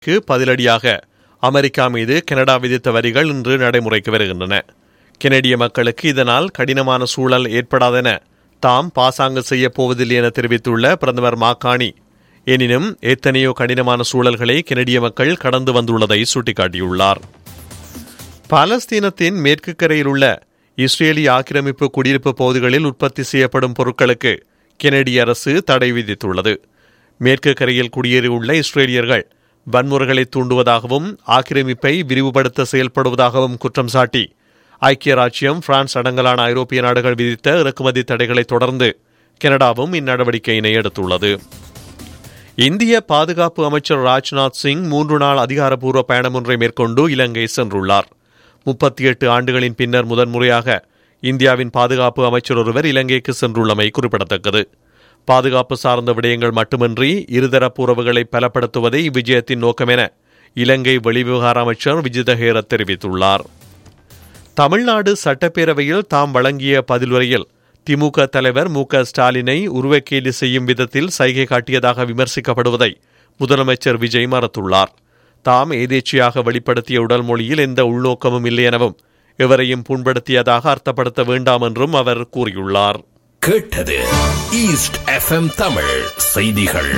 க்கு பதிலடியாக அமெரிக்கா மீது கனடா விதித்த வரிகள் இன்று நடைமுறைக்கு வருகின்றன கெனடிய மக்களுக்கு இதனால் கடினமான சூழல் ஏற்படாதென தாம் பாசாங்கு செய்யப் போவதில்லை என தெரிவித்துள்ள பிரதமர் மாக்காணி எனினும் எத்தனையோ கடினமான சூழல்களை கெனடிய மக்கள் கடந்து வந்துள்ளதை சுட்டிக்காட்டியுள்ளார் பாலஸ்தீனத்தின் மேற்கு கரையில் உள்ள இஸ்ரேலிய ஆக்கிரமிப்பு குடியிருப்பு பகுதிகளில் உற்பத்தி செய்யப்படும் பொருட்களுக்கு கெனடிய அரசு தடை விதித்துள்ளது மேற்கு கரையில் குடியேறியுள்ள இஸ்ரேலியர்கள் வன்முறைகளை தூண்டுவதாகவும் ஆக்கிரமிப்பை விரிவுபடுத்த செயல்படுவதாகவும் குற்றம் சாட்டி ஐக்கிய ராச்சியம் பிரான்ஸ் அடங்கலான ஐரோப்பிய நாடுகள் விதித்த இறக்குமதி தடைகளை தொடர்ந்து கனடாவும் இந்நடவடிக்கையினை எடுத்துள்ளது இந்திய பாதுகாப்பு அமைச்சர் ராஜ்நாத் சிங் மூன்று நாள் அதிகாரப்பூர்வ பயணம் ஒன்றை மேற்கொண்டு இலங்கை சென்றுள்ளார் முப்பத்தி எட்டு ஆண்டுகளின் பின்னர் முதன்முறையாக இந்தியாவின் பாதுகாப்பு அமைச்சர் ஒருவர் இலங்கைக்கு சென்றுள்ளமை குறிப்பிடத்தக்கது பாதுகாப்பு சார்ந்த விடயங்கள் மட்டுமின்றி இருதரப்பு உறவுகளை பலப்படுத்துவதே இவ்விஜயத்தின் நோக்கம் என இலங்கை வெளிவிவகார அமைச்சர் விஜிதஹேர தெரிவித்துள்ளார் தமிழ்நாடு சட்டப்பேரவையில் தாம் வழங்கிய பதிலுரையில் திமுக தலைவர் மு க ஸ்டாலினை உருவக்கேலி செய்யும் விதத்தில் சைகை காட்டியதாக விமர்சிக்கப்படுவதை முதலமைச்சர் விஜய் மறுத்துள்ளார் தாம் ஏதேச்சியாக வெளிப்படுத்திய உடல் மொழியில் எந்த உள்நோக்கமும் இல்லை எனவும் எவரையும் புண்படுத்தியதாக அர்த்தப்படுத்த வேண்டாம் என்றும் அவர் கூறியுள்ளார் கேட்டது ஈஸ்ட் எஃப்எம் தமிழ் செய்திகள்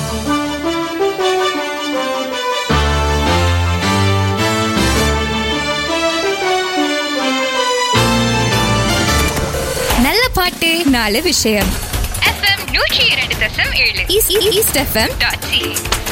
நல்ல பாட்டு நாலு விஷயம் எஃப்எம் நூற்றி இரண்டு தசம் ஏழு ஈஸ்ட் எஃப்எம் டாட் சி